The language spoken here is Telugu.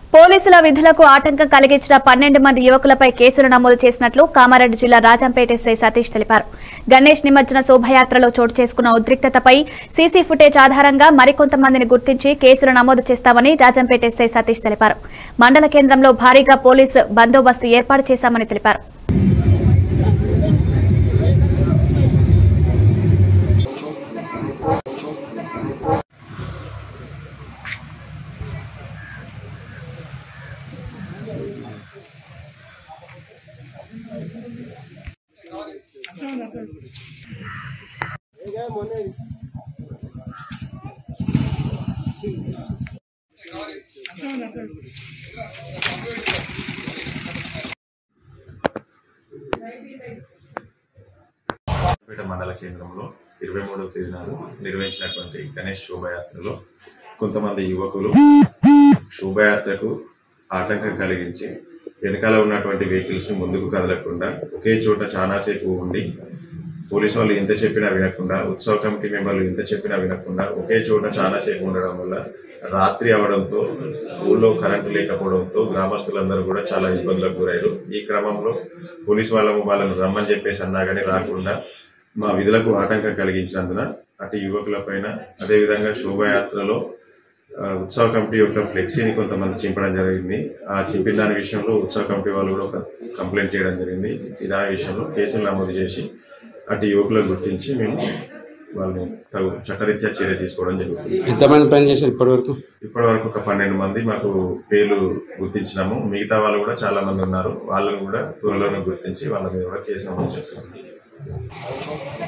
పోలీసుల విధులకు ఆటంకం కలిగించిన పన్నెండు మంది యువకులపై కేసులు నమోదు చేసినట్లు కామారెడ్డి జిల్లా రాజంపేట ఎస్ఐ సతీష్ తెలిపారు గణేష్ నిమజ్జన శోభయాత్రలో చోటు చేసుకున్న ఉద్రిక్తతపై సీసీ ఫుటేజ్ ఆధారంగా మరికొంతమందిని గుర్తించి కేసులు నమోదు చేస్తామని రాజంపేట ఎస్ఐ సతీష్ తెలిపారు మండల కేంద్రంలో భారీగా పోలీసు బందోబస్తు ఏర్పాటు చేశామని తెలిపారు పేట మండల కేంద్రంలో ఇరవై మూడవ తేదీ నాడు నిర్వహించినటువంటి గణేష్ శోభయాత్రలో కొంతమంది యువకులు శోభయాత్రకు ఆటంకం కలిగించి వెనకాల ఉన్నటువంటి వెహికల్స్ ని ముందుకు కదలకుండా ఒకే చోట చాలాసేపు ఉండి పోలీసు వాళ్ళు ఎంత చెప్పినా వినకుండా ఉత్సవ కమిటీ మెంబర్లు ఎంత చెప్పినా వినకుండా ఒకే చోట చాలాసేపు ఉండడం వల్ల రాత్రి అవడంతో ఊళ్ళో కరెంటు లేకపోవడంతో గ్రామస్తులందరూ కూడా చాలా ఇబ్బందులకు గురయ్యారు ఈ క్రమంలో పోలీసు వాళ్ళము వాళ్ళని రమ్మని చెప్పేసి అన్నా కానీ రాకుండా మా విధులకు ఆటంకం కలిగించినందున అటు యువకులపైన అదేవిధంగా శోభయాత్రలో ఆ, ఉత్సవ కమిటీ యొక్క ఫ్లెక్సీని కొంతమంది చింపడం జరిగింది ఆ చింపిన దాని విషయంలో ఉత్సవ కమిటీ వాళ్ళు కూడా ఒక కంప్లైంట్ చేయడం జరిగింది ఈ దాని విషయంలో కేసులు నమోదు చేసి అటు యువకులను గుర్తించి మేము వాళ్ళని తగు చట్టరీత్యా చర్య తీసుకోవడం జరుగుతుంది ఎంతమంది పని చేశారు ఇప్పటి వరకు ఇప్పటి వరకు ఒక పన్నెండు మంది మాకు పేర్లు గుర్తించినాము మిగతా వాళ్ళు కూడా చాలా మంది ఉన్నారు వాళ్ళని కూడా త్వరలోనే గుర్తించి వాళ్ళ మీద కూడా కేసు నమోదు చేస్తాం